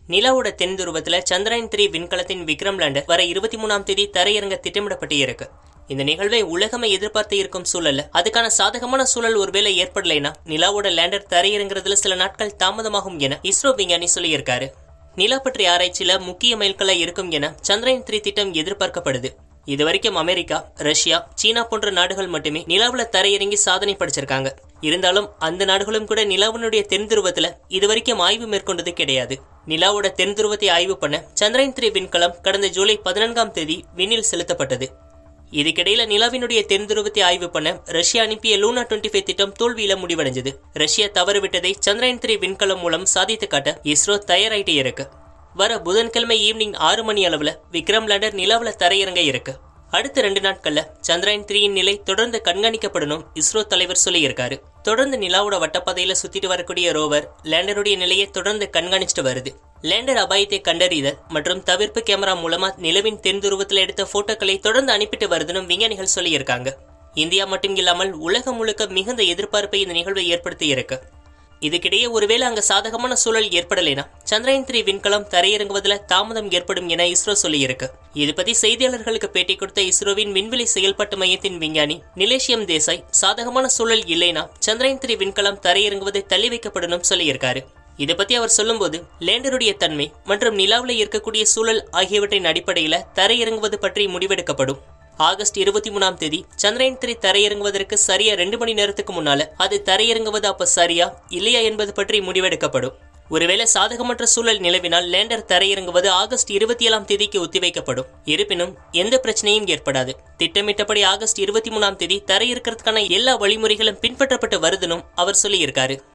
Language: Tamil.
நிலாவோட தென் துருவத்துல சந்திராயன் த்ரீ விண்கலத்தின் விக்ரம் லேண்டர் வர இருபத்தி மூணாம் தேதி தரையிறங்க திட்டமிடப்பட்டு இருக்கு இந்த நிகழ்வை உலகமே எதிர்பார்த்து இருக்கும் சூழல்ல அதுக்கான சாதகமான சூழல் ஒருவேளை ஏற்படலைனா நிலாவோட லேண்டர் தரையிறங்குறதுல சில நாட்கள் தாமதமாகும் என இஸ்ரோ விஞ்ஞானி சொல்லியிருக்காரு நிலா பற்றிய ஆராய்ச்சியில முக்கிய மைல்கல்லா இருக்கும் என சந்திராயன் த்ரீ திட்டம் எதிர்பார்க்கப்படுது இதுவரைக்கும் அமெரிக்கா ரஷ்யா சீனா போன்ற நாடுகள் மட்டுமே நிலாவுல தரையிறங்கி சாதனை படைச்சிருக்காங்க இருந்தாலும் அந்த நாடுகளும் கூட நிலாவினுடைய தென் துருவத்துல இதுவரைக்கும் ஆய்வு மேற்கொண்டது கிடையாது நிலாவோட தென் துருவத்தை ஆய்வு பண்ண சந்திரயன் த்ரீ விண்கலம் கடந்த ஜூலை பதினான்காம் தேதி விண்ணில் செலுத்தப்பட்டது இதுக்கிடையில நிலாவினுடைய தென் துருவத்தை ஆய்வு பண்ண ரஷ்யா அனுப்பிய லூனா டுவெண்ட்டி ஃபைவ் திட்டம் தோல்வியில முடிவடைஞ்சது ரஷ்யா தவறுவிட்டதை சந்திரயன் த்ரீ விண்கலம் மூலம் சாதித்து காட்ட இஸ்ரோ தயாராயிட்டே இருக்கு வர புதன்கிழமை ஈவினிங் ஆறு மணி அளவுல விக்ரம் லேண்டர் நிலாவுல தரையிறங்க இருக்கு அடுத்த ரெண்டு நாட்கள்ல சந்திரயன் த்ரீயின் நிலை தொடர்ந்து கண்காணிக்கப்படணும் இஸ்ரோ தலைவர் சொல்லியிருக்காரு தொடர்ந்து நிலாவோட வட்டப்பாதையில சுத்திட்டு வரக்கூடிய ரோவர் லேண்டருடைய நிலையை தொடர்ந்து கண்காணிச்சுட்டு வருது லேண்டர் அபாயத்தை கண்டறிதல் மற்றும் தவிர்ப்பு கேமரா மூலமா நிலவின் தென் துருவத்தில் எடுத்த போட்டோக்களை தொடர்ந்து அனுப்பிட்டு வருதுன்னு விஞ்ஞானிகள் சொல்லியிருக்காங்க இந்தியா மட்டும் இல்லாமல் உலகம் முழுக்க மிகுந்த எதிர்பார்ப்பை இந்த நிகழ்வை ஏற்படுத்தி இருக்கு இதுக்கிடையே ஒருவேளை அங்க சாதகமான சூழல் ஏற்படலைனா சந்திரயன் த்ரீ விண்கலம் தரையிறங்குவதில் தாமதம் ஏற்படும் என இஸ்ரோ சொல்லியிருக்கு இது பத்தி செய்தியாளர்களுக்கு பேட்டி கொடுத்த இஸ்ரோவின் விண்வெளி செயல்பாட்டு மையத்தின் விஞ்ஞானி நிலேஷியம் தேசாய் சாதகமான சூழல் இல்லைனா சந்திரயன் த்ரீ விண்கலம் தரையிறங்குவதை தள்ளி வைக்கப்படணும் சொல்லியிருக்காரு இதை பத்தி அவர் சொல்லும்போது லேண்டருடைய தன்மை மற்றும் நிலாவுல இருக்கக்கூடிய சூழல் ஆகியவற்றின் அடிப்படையில தரையிறங்குவது பற்றி முடிவெடுக்கப்படும் ஆகஸ்ட் இருபத்தி மூணாம் தேதி சந்திரயன் த்ரீ தரையிறங்குவதற்கு சரியா ரெண்டு மணி நேரத்துக்கு முன்னால அது தரையிறங்குவது அப்ப சரியா இல்லையா என்பது பற்றி முடிவெடுக்கப்படும் ஒருவேளை சாதகமற்ற சூழல் நிலவினால் லேண்டர் தரையிறங்குவது ஆகஸ்ட் இருபத்தி ஏழாம் தேதிக்கு ஒத்திவைக்கப்படும் இருப்பினும் எந்த பிரச்சனையும் ஏற்படாது திட்டமிட்டபடி ஆகஸ்ட் இருபத்தி மூணாம் தேதி தரையிறக்கிறதுக்கான எல்லா வழிமுறைகளும் பின்பற்றப்பட்டு வருதுனும் அவர் சொல்லியிருக்காரு